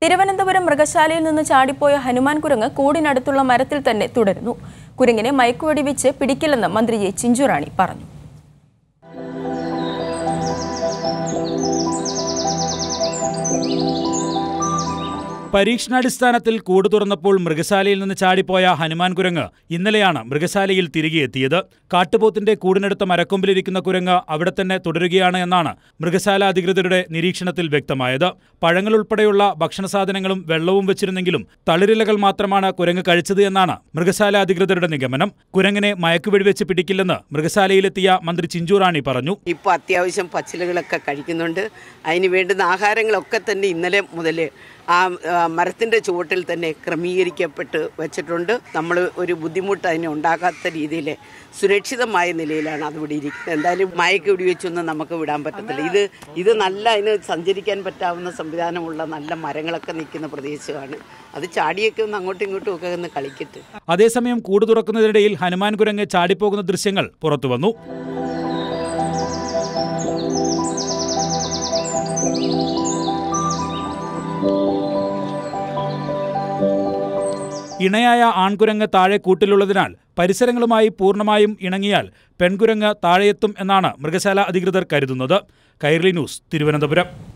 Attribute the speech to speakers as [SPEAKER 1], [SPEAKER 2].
[SPEAKER 1] തിരുവനന്തപുരം മൃഗശാലയിൽ നിന്ന് ചാടിപ്പോയ ഹനുമാൻ കുരങ്ങ് കൂടിനടുത്തുള്ള മരത്തിൽ തന്നെ തുടരുന്നു കുരങ്ങിനെ മയക്കുവെടി വെച്ച് പിടിക്കില്ലെന്ന് മന്ത്രി എ ചിഞ്ചുറാണി പറഞ്ഞു
[SPEAKER 2] പരീക്ഷണാടിസ്ഥാനത്തിൽ കൂട് തുറന്നപ്പോൾ മൃഗശാലയിൽ നിന്ന് ചാടിപ്പോയ ഹനുമാൻ കുരങ്ങ് ഇന്നലെയാണ് മൃഗശാലയിൽ തിരികെ എത്തിയത് കാട്ടുപോത്തിന്റെ കൂടിനടുത്ത മരക്കൊമ്പിലിരിക്കുന്ന കുരങ്ങ് അവിടെ തന്നെ തുടരുകയാണ് എന്നാണ് മൃഗശാല അധികൃതരുടെ നിരീക്ഷണത്തിൽ വ്യക്തമായത് പഴങ്ങൾ ഉൾപ്പെടെയുള്ള ഭക്ഷണ സാധനങ്ങളും വെള്ളവും വെച്ചിരുന്നെങ്കിലും തളിരിലകൾ മാത്രമാണ് കുരങ്ങ് കഴിച്ചത് എന്നാണ് മൃഗശാല അധികൃതരുടെ നിഗമനം കുരങ്ങിനെ മയക്കുവെടി വെച്ച് പിടിക്കില്ലെന്ന് മൃഗശാലയിലെത്തിയ മന്ത്രി ചിഞ്ചുറാണി പറഞ്ഞു
[SPEAKER 3] ഇപ്പോൾ അത്യാവശ്യം പച്ചിലകളൊക്കെ കഴിക്കുന്നുണ്ട് അതിന് വേണ്ടുന്ന ആഹാരങ്ങളൊക്കെ തന്നെ ഇന്നലെ മുതൽ ആ ആ, മരത്തിൻ്റെ ചുവട്ടിൽ തന്നെ ക്രമീകരിക്കപ്പെട്ട് വെച്ചിട്ടുണ്ട് നമ്മൾ ഒരു ബുദ്ധിമുട്ട് അതിനെ ഉണ്ടാക്കാത്ത രീതിയിൽ സുരക്ഷിതമായ നിലയിലാണ് അത് ഇവിടെ ഇരിക്കുന്നത് എന്തായാലും മയക്ക് വെടിവെച്ചൊന്നും നമുക്ക് വിടാൻ പറ്റത്തില്ല ഇത് ഇത് നല്ല അതിന് സഞ്ചരിക്കാൻ പറ്റാവുന്ന സംവിധാനമുള്ള നല്ല മരങ്ങളൊക്കെ നിൽക്കുന്ന പ്രദേശമാണ് അത് ചാടിയൊക്കെ ഒന്ന് അങ്ങോട്ടും ഇങ്ങോട്ടും ഒക്കെ ഒന്ന് കളിക്കട്ടെ
[SPEAKER 2] അതേസമയം കൂട് തുറക്കുന്നതിനിടയിൽ ഹനുമാൻ കുരങ്ങ് ചാടിപ്പോകുന്ന ദൃശ്യങ്ങൾ പുറത്തുവന്നു ഇണയായ ആൺകുരങ്ങ് താഴെ കൂട്ടിലുള്ളതിനാൽ പരിസരങ്ങളുമായി പൂർണ്ണമായും ഇണങ്ങിയാൽ പെൺകുരങ്ങ് താഴെയെത്തും എന്നാണ് മൃഗശാല അധികൃതർ കരുതുന്നത് കൈർലി ന്യൂസ് തിരുവനന്തപുരം